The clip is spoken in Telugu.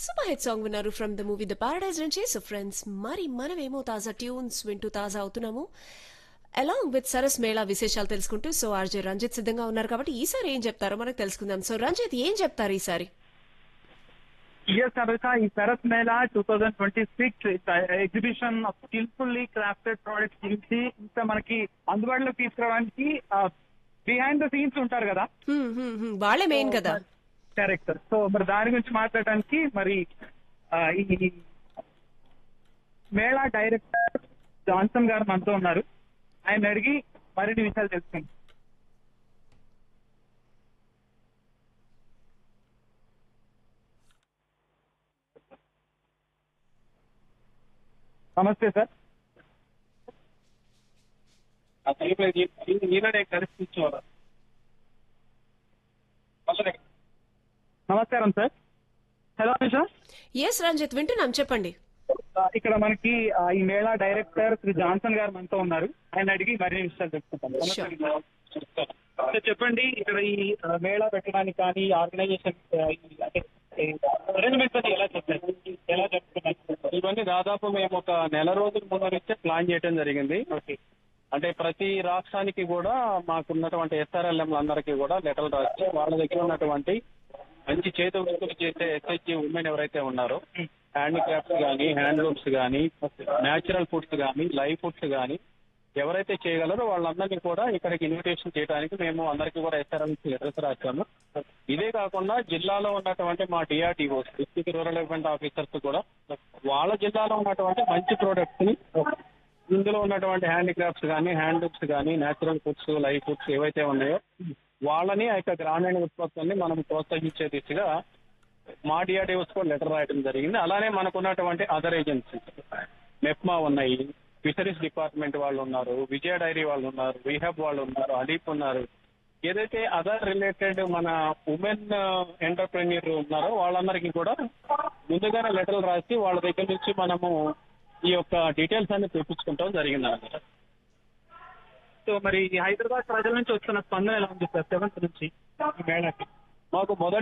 సూపర్ హిట్ సాంగ్ విన్నారు from the movie the paradise నుంచి సో ఫ్రెండ్స్ మరి మనమేమో తాజా ట్యూన్స్ వింటూ తాజా అవుతున్నాము అలాంగ్ విత్ సరస్ మేళా విశేషాలు తెలుసుకుంటూ సో ఆర్జే రంజిత్ సిద్ధంగా ఉన్నారు కాబట్టి ఈసారి ఏం చెప్తారో మనకు తెలుసుకుందాం సో రంజిత్ ఏం చెప్తారు ఈసారి ఎస్ అమెరికా ఈ Saras Mela two thousand twenty six exhibition of skilfully crafted products గురించి ఇంకా మనకి అందుబాటులోకి తీసుకురావడానికి బిహైండ్ ద సీన్స్ ఉంటారు కదా హ్మ్, హ్మ్, హ్మ్. వాళ్ళే మెయిన్ కదా కరెక్ట్ సో మరి దాని గురించి మాట్లాడడానికి మరి ఆ, ఈ మేళా డైరెక్టర్ జాన్సన్ గారు మనతో ఉన్నారు ఆయన అడిగి మరిన్ని విషయాలు తెలుసుకుందాం నమస్తే సార్ ఈనాడే కలిసి కూర్చోవాలి నమస్కారం sir hello sir yes Ranjith వింటున్నాం చెప్పండి ఇక్కడ మనకి ఆ, ఈ మేళా డైరెక్టర్ శ్రీ జాన్సన్ గారు మనతో ఉన్నారు ఆయన అడిగి మరిన్ని విషయాలు తెలుసుకుంటాం నమస్తే Sure. సార్, చెప్పండి ఇక్కడ ఈ ఆ, మేళా పెట్టడానికి కానీ ఆర్గనైజేషన్ అంటే అరేంజ్మెంట్స్ అని ఎలా చెప్తారు ఎలా చెప్తున్నారు ఇవన్నీ దాదాపు మేము ఒక నెల రోజుల ముందు నుంచే ప్లాన్ చేయడం జరిగింది ఓకే అంటే ప్రతి రాష్ట్రానికి కూడా మాకున్నటువంటి ఎస్ఆర్ఎల్ఎం అందరికీ కూడా లెటర్లు రాసి వాళ్ళ దగ్గర ఉన్నటువంటి మంచి చేతి వృత్తులు చేసే ఎస్హెచ్జి ఉమెన్ ఎవరైతే ఉన్నారో హ్యాండిక్రాఫ్ట్స్ కానీ హ్యాండ్లూమ్స్ కానీ న్యాచురల్ ఫుడ్స్ కానీ లైవ్ ఫుడ్స్ కానీ ఎవరైతే చేయగలరో వాళ్ళందరినీ కూడా ఇక్కడికి ఇన్విటేషన్ చేయడానికి మేము అందరికీ కూడా ఎస్ఆర్ఎల్ లెటర్స్ రాశాము ఇదే కాకుండా జిల్లాలో ఉన్నటువంటి మా DRDOs district rural development officers కూడా వాళ్ళ జిల్లాలో ఉన్నటువంటి మంచి ప్రోడక్ట్స్ ని ఇందులో ఉన్నటువంటి హ్యాండిక్రాఫ్ట్స్ కానీ హ్యాండ్లూమ్స్ కానీ నేచురల్ ఫుడ్స్ లైవ్ ఫుడ్స్ ఏవైతే ఉన్నాయో వాళ్ళని ఆ యొక్క గ్రామీణ ఉత్పత్తుల్ని మనం ప్రోత్సహించే దిశగా మా డిఆర్డీఓస్ కూడా లెటర్ రాయడం జరిగింది అలానే మనకు ఉన్నటువంటి అదర్ ఏజెన్సీస్ మెప్మా ఉన్నాయి ఫిషరీస్ డిపార్ట్మెంట్ వాళ్ళు ఉన్నారు విజయ డైరీ వాళ్ళు ఉన్నారు రీహాబ్ వాళ్ళు ఉన్నారు అలీప్ ఉన్నారు ఏదైతే అదర్ రిలేటెడ్ మన ఉమెన్ ఎంటర్ప్రెన్యూర్ ఉన్నారో వాళ్ళందరికీ కూడా ముందుగానే లెటర్లు రాసి వాళ్ళ దగ్గర నుంచి మనము ఈ యొక్క డీటెయిల్స్ అన్ని తెప్పించుకుంటాం జరిగింది అనమాట సో మరి ఈ హైదరాబాద్ ప్రజల నుంచి వస్తున్న స్పందన ఎలా ఉంది సార్ సెవెంత్ నుంచి ఈ మేళాకి మాకు మొదటి